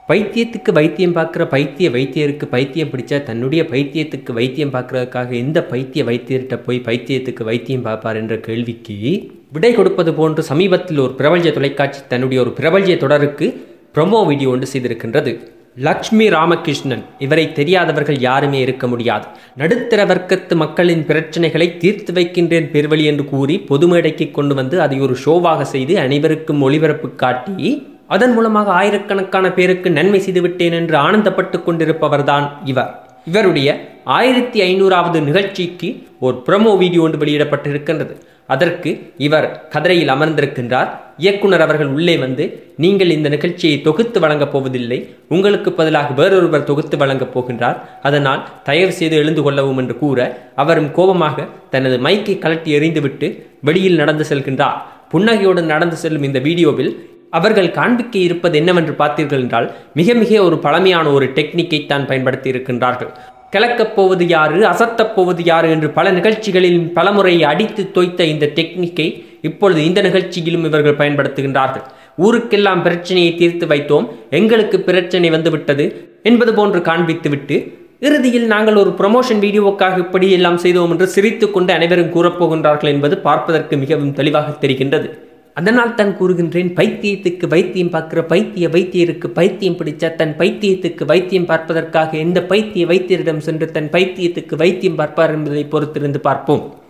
பைத்தியத்துக்கு வைத்தியம் பார்க்குற பைத்திய வைத்தியருக்கு பைத்தியம் பிடிச்சா தன்னுடைய பைத்தியத்துக்கு வைத்தியம் பார்க்கறதுக்காக எந்த பைத்திய வைத்தியர்கிட்ட போய் பைத்தியத்துக்கு வைத்தியம் பார்ப்பார் என்ற கேள்விக்கு விடை கொடுப்பது போன்று சமீபத்தில் ஒரு பிரபல்ய தொலைக்காட்சி தன்னுடைய ஒரு பிரபல்ய தொடருக்கு ப்ரொமோ வீடியோ ஒன்று செய்திருக்கின்றது லக்ஷ்மி ராமகிருஷ்ணன் இவரை தெரியாதவர்கள் யாருமே இருக்க முடியாது நடுத்தர வர்க்கத்து மக்களின் பிரச்சனைகளை தீர்த்து வைக்கின்றேன் பெருவழி என்று கூறி பொது மேடைக்கு கொண்டு வந்து அதை ஒரு ஷோவாக செய்து அனைவருக்கும் ஒளிபரப்பு காட்டி அதன் மூலமாக ஆயிரக்கணக்கான பேருக்கு நன்மை செய்துவிட்டேன் என்று ஆனந்தப்பட்டு கொண்டிருப்பவர்தான் இவர் இவருடைய ஆயிரத்தி ஐநூறாவது நிகழ்ச்சிக்கு ஒரு ப்ரொமோ வீடியோ ஒன்று வெளியிடப்பட்டிருக்கின்றது அதற்கு இவர் கதிரையில் அமர்ந்திருக்கின்றார் இயக்குனர் அவர்கள் உள்ளே வந்து நீங்கள் இந்த நிகழ்ச்சியை தொகுத்து வழங்கப் போவதில்லை உங்களுக்கு பதிலாக வேறொருவர் தொகுத்து வழங்கப் போகின்றார் அதனால் தயவு செய்து எழுந்து கொள்ளவும் என்று கூற அவரும் கோபமாக தனது மைக்கை கலட்டி எறிந்துவிட்டு வெளியில் நடந்து செல்கின்றார் புன்னகையோடு நடந்து செல்லும் இந்த வீடியோவில் அவர்கள் காண்பிக்க இருப்பது என்னவென்று பார்த்தீர்கள் என்றால் மிக மிக ஒரு பழமையான ஒரு டெக்னிக்கை தான் பயன்படுத்தி இருக்கின்றார்கள் கிளக்கப் போவது யாரு அசத்தப் போவது யாரு என்று பல நிகழ்ச்சிகளில் பலமுறை அடித்து தோய்த்த இந்த டெக்னிக்கை இப்பொழுது இந்த நிகழ்ச்சியிலும் இவர்கள் பயன்படுத்துகின்றார்கள் ஊருக்கெல்லாம் பிரச்சனையை தீர்த்து வைத்தோம் எங்களுக்கு பிரச்சனை வந்துவிட்டது என்பது போன்று காண்பித்துவிட்டு இறுதியில் நாங்கள் ஒரு ப்ரொமோஷன் வீடியோவுக்காக இப்படி எல்லாம் செய்தோம் என்று சிரித்துக்கொண்டு அனைவரும் கூறப்போகின்றார்கள் என்பது பார்ப்பதற்கு மிகவும் தெளிவாக தெரிகின்றது அதனால் தான் கூறுகின்றேன் பைத்தியத்துக்கு வைத்தியம் பார்க்கிற பைத்திய வைத்தியருக்கு பைத்தியம் பிடிச்ச தன் பைத்தியத்துக்கு வைத்தியம் பார்ப்பதற்காக எந்த பைத்திய வைத்தியரிடம் சென்று தன் பைத்தியத்துக்கு வைத்தியம் பார்ப்பார் என்பதை பொறுத்திருந்து பார்ப்போம்